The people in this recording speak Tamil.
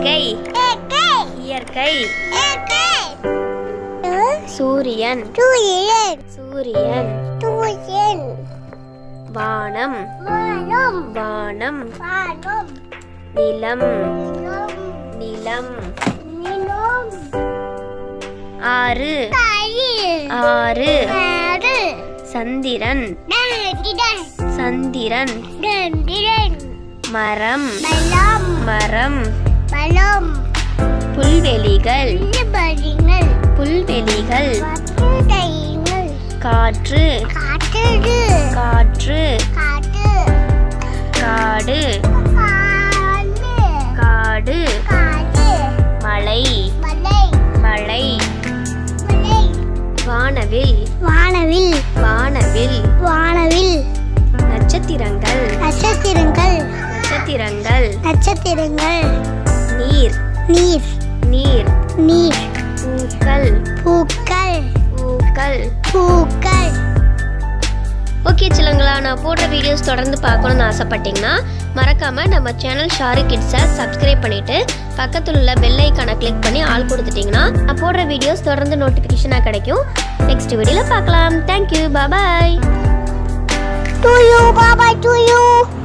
இயற்கை இயற்கை சூரியன் சூரியன் வானம் வானம் நிலம் நிலம் ஆறு ஆறு சந்திரன் சந்திரன் மரம் மரம் புல்வெளிகள் புல்வெளிகள் காற்று காற்று காடு காடு மலை மலை வானவில் வானவில் வானவில் வானவில் நட்சத்திரங்கள் நட்சத்திரங்கள் நட்சத்திரங்கள் நட்சத்திரங்கள் நீர் நீர் நீர் நீர் பூக்கள் பூக்கள் பூக்கள் பூக்கள் ஓகே சிலங்களா நான் போடுற வீடியோஸ் தொடர்ந்து பார்க்கணும்னு ஆசைப்பட்டீங்கன்னா மறக்காம நம்ம சேனல் ஷாரு கிட்ஸை சப்ஸ்கிரைப் பண்ணிட்டு பக்கத்தில் உள்ள பெல் ஐக்கானை கிளிக் பண்ணி ஆள் கொடுத்துட்டீங்கன்னா நான் போடுற வீடியோஸ் தொடர்ந்து நோட்டிஃபிகேஷனாக கிடைக்கும் நெக்ஸ்ட் வீடியோவில் பார்க்கலாம் thank you bye to you bye bye to you